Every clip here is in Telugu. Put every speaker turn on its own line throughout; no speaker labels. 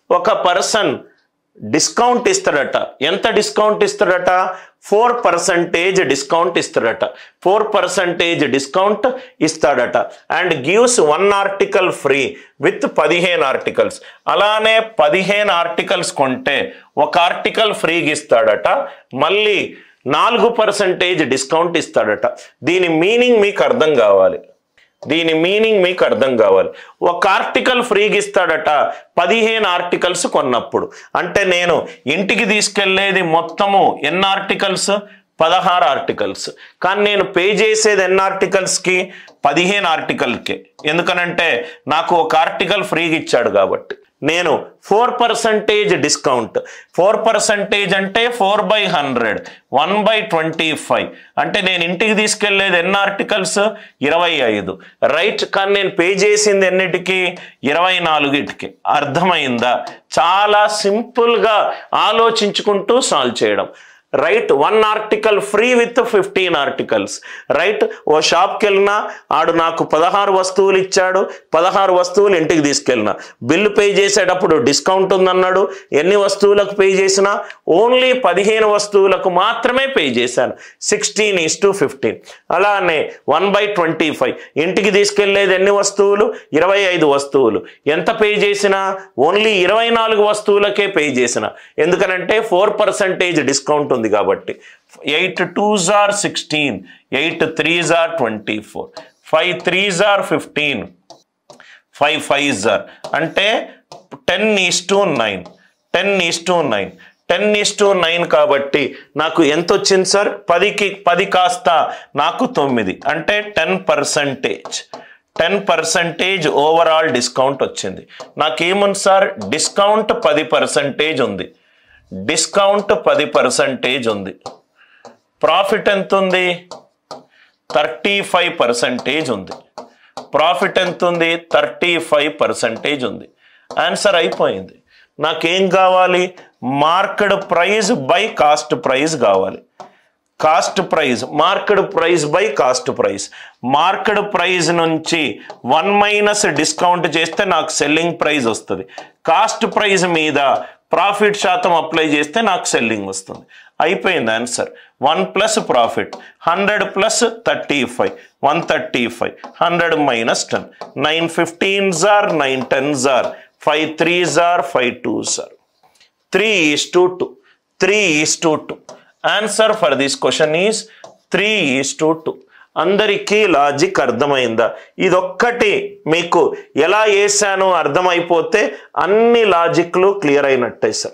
ఒక పర్సన్ డిస్కౌంట్ ఇస్తాడట ఎంత డిస్కౌంట్ ఇస్తాడట ఫోర్ పర్సంటేజ్ డిస్కౌంట్ ఇస్తాడట ఫోర్ పర్సంటేజ్ డిస్కౌంట్ ఇస్తాడట and gives one article free with పదిహేను ఆర్టికల్స్ అలానే పదిహేను ఆర్టికల్స్ కొంటే ఒక ఆర్టికల్ ఫ్రీగా ఇస్తాడట మళ్ళీ నాలుగు పర్సంటేజ్ డిస్కౌంట్ ఇస్తాడట దీని మీనింగ్ మీకు అర్థం కావాలి దీని మీనింగ్ మీకు అర్థం కావాలి ఒక ఆర్టికల్ ఫ్రీగా ఇస్తాడట పదిహేను ఆర్టికల్స్ కొన్నప్పుడు అంటే నేను ఇంటికి తీసుకెళ్లేది మొత్తము ఎన్ని ఆర్టికల్స్ పదహారు ఆర్టికల్స్ కానీ నేను పే చేసేది ఎన్ని ఆర్టికల్స్కి పదిహేను ఆర్టికల్కే ఎందుకనంటే నాకు ఒక ఆర్టికల్ ఫ్రీగా ఇచ్చాడు కాబట్టి నేను four percentage discount four percentage అంటే four by hundred one by twenty five అంటే నేను ఇంటికి తీసుకెళ్లేది ఎన్ని ఆర్టికల్స్ ఇరవై ఐదు రైట్ కానీ నేను పే చేసింది ఎన్నిటికి ఇరవై నాలుగిటికి అర్థమైందా చాలా సింపుల్గా ఆలోచించుకుంటూ సాల్వ్ చేయడం right one article free with fifteen articles right ఓ షాప్కి వెళ్ళినా ఆడు నాకు పదహారు వస్తువులు ఇచ్చాడు పదహారు వస్తువులు ఇంటికి తీసుకెళ్ళిన బిల్లు పే చేసేటప్పుడు డిస్కౌంట్ ఉందన్నాడు ఎన్ని వస్తువులకు పే చేసినా ఓన్లీ పదిహేను వస్తువులకు మాత్రమే పే చేశాను సిక్స్టీన్ ఈస్ టు ఫిఫ్టీన్ అలానే వన్ బై ట్వంటీ ఫైవ్ ఇంటికి తీసుకెళ్లేది ఎన్ని వస్తువులు ఇరవై ఐదు వస్తువులు ఎంత పే చేసినా ఓన్లీ ఇరవై నాలుగు వస్తువులకే పే చేసిన ఎందుకనంటే ఫోర్ పర్సంటేజ్ డిస్కౌంట్ ఉంది కాబట్టి eight twos are sixteen eight threes are twenty four five threes are fifteen five fives are అంటే ten is to nine ten is to nine ten is to nine కాబట్టి నాకు ఎంత వచ్చింది సార్ పదికి పది కాస్త నాకు తొమ్మిది అంటే ten percentage ten percentage overall discount వచ్చింది నాకేముంది సార్ డిస్కౌంట్ పది పర్సంటేజ్ ఉంది డిస్కౌంట్ పది పర్సంటేజ్ ఉంది ప్రాఫిట్ ఎంత ఉంది థర్టీ ఫైవ్ పర్సంటేజ్ ఉంది ప్రాఫిట్ ఎంత ఉంది థర్టీ ఫైవ్ పర్సంటేజ్ ఉంది ఆన్సర్ అయిపోయింది నాకేం కావాలి marked price by cost price కావాలి cost price marked price by cost price marked price నుంచి వన్ మైనస్ డిస్కౌంట్ చేస్తే నాకు సెల్లింగ్ ప్రైస్ వస్తుంది కాస్ట్ ప్రైస్ మీద ప్రాఫిట్ శాతం అప్లై చేస్తే నాకు సెల్లింగ్ వస్తుంది అయిపోయింది answer one plus profit hundred plus thirty five one thirty five hundred minus ten nine fifteen జార్ నైన్ టెన్ జార్ ఫైవ్ త్రీ జార్ ఫైవ్ టూ జార్ three is to two three is to two answer for this question is three is to two అందరికీ లాజిక్ అర్థమైందా ఇదొక్కటి మీకు ఎలా వేసానో అర్థమైపోతే అన్ని లాజిక్లు క్లియర్ అయినట్టే సార్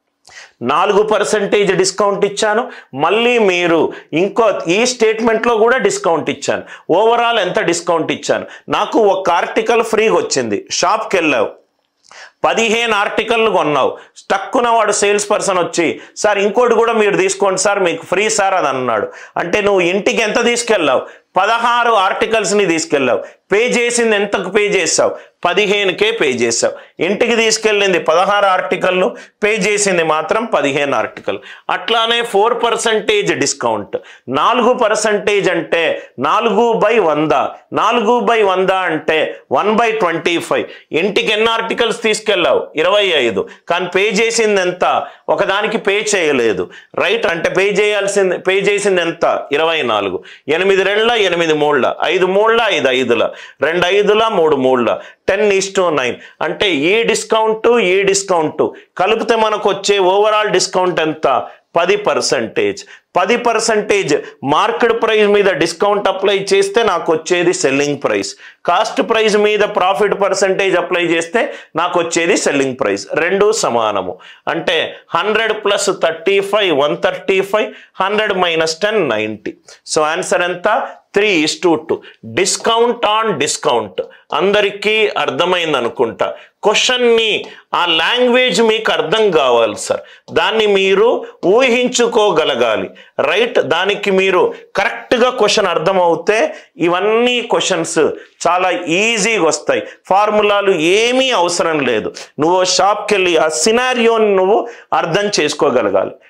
నాలుగు పర్సెంటేజ్ డిస్కౌంట్ ఇచ్చాను మళ్ళీ మీరు ఇంకో ఈ స్టేట్మెంట్లో కూడా డిస్కౌంట్ ఇచ్చాను ఓవరాల్ ఎంత డిస్కౌంట్ ఇచ్చాను నాకు ఒక ఆర్టికల్ ఫ్రీగా వచ్చింది షాప్కి వెళ్ళావు పదిహేను ఆర్టికల్లు కొన్నావు స్టక్కున వాడు సేల్స్ పర్సన్ వచ్చి సార్ ఇంకోటి కూడా మీరు తీసుకోండి సార్ మీకు ఫ్రీ సార్ అని అన్నాడు అంటే నువ్వు ఇంటికి ఎంత తీసుకెళ్ళావు పదహారు ఆర్టికల్స్ని తీసుకెళ్ళావు పే చేసింది ఎంతకు పే చేసావు పదిహేనుకే పే చేసావు ఇంటికి తీసుకెళ్ళింది పదహారు ఆర్టికల్లు పే చేసింది మాత్రం పదిహేను ఆర్టికల్ అట్లానే ఫోర్ పర్సంటేజ్ డిస్కౌంట్ నాలుగు పర్సంటేజ్ అంటే నాలుగు బై వంద నాలుగు బై వంద అంటే వన్ బై ట్వంటీ ఫైవ్ ఇంటికి ఎన్ని ఆర్టికల్స్ తీసుకెళ్ళావు ఇరవై ఐదు కానీ పే చేసింది ఎంత ఒకదానికి పే చేయలేదు రైట్ అంటే పే చేయాల్సింది పే చేసింది ఎంత ఇరవై నాలుగు ఎనిమిది రెండ్ల ఎనిమిది మూడుల ఐదు మూడుల ఐదు ఐదుల రెండు ఐదుల మూడు మూడుల టెన్ ఈస్ టు నైన్ అంటే ఈ డిస్కౌంట్ ఈ డిస్కౌంట్ కలిపితే మనకు వచ్చే ఓవరాల్ డిస్కౌంట్ ఎంత పది పర్సంటేజ్ పది పర్సంటేజ్ మార్కెట్ ప్రైస్ మీద డిస్కౌంట్ అప్లై చేస్తే నాకు వచ్చేది సెల్లింగ్ ప్రైస్ కాస్ట్ ప్రైస్ మీద ప్రాఫిట్ పర్సంటేజ్ అప్లై చేస్తే నాకు వచ్చేది సెల్లింగ్ ప్రైస్ రెండు సమానము అంటే hundred plus thirty five one thirty five hundred minus ten ninety so answer ఎంత three is to two discount on discount అందరికీ అర్థమైంది అనుకుంటా క్వశ్చన్ని ఆ లాంగ్వేజ్ మీకు అర్థం కావాలి సార్ దాన్ని మీరు ఊహించుకోగలగాలి రైట్ దానికి మీరు కరెక్ట్గా క్వశ్చన్ అర్థమవుతే ఇవన్నీ క్వశ్చన్స్ చాలా ఈజీగా వస్తాయి ఫార్ములాలు ఏమీ అవసరం లేదు నువ్వు షాప్కి వెళ్ళి ఆ సినారియోని నువ్వు అర్థం చేసుకోగలగాలి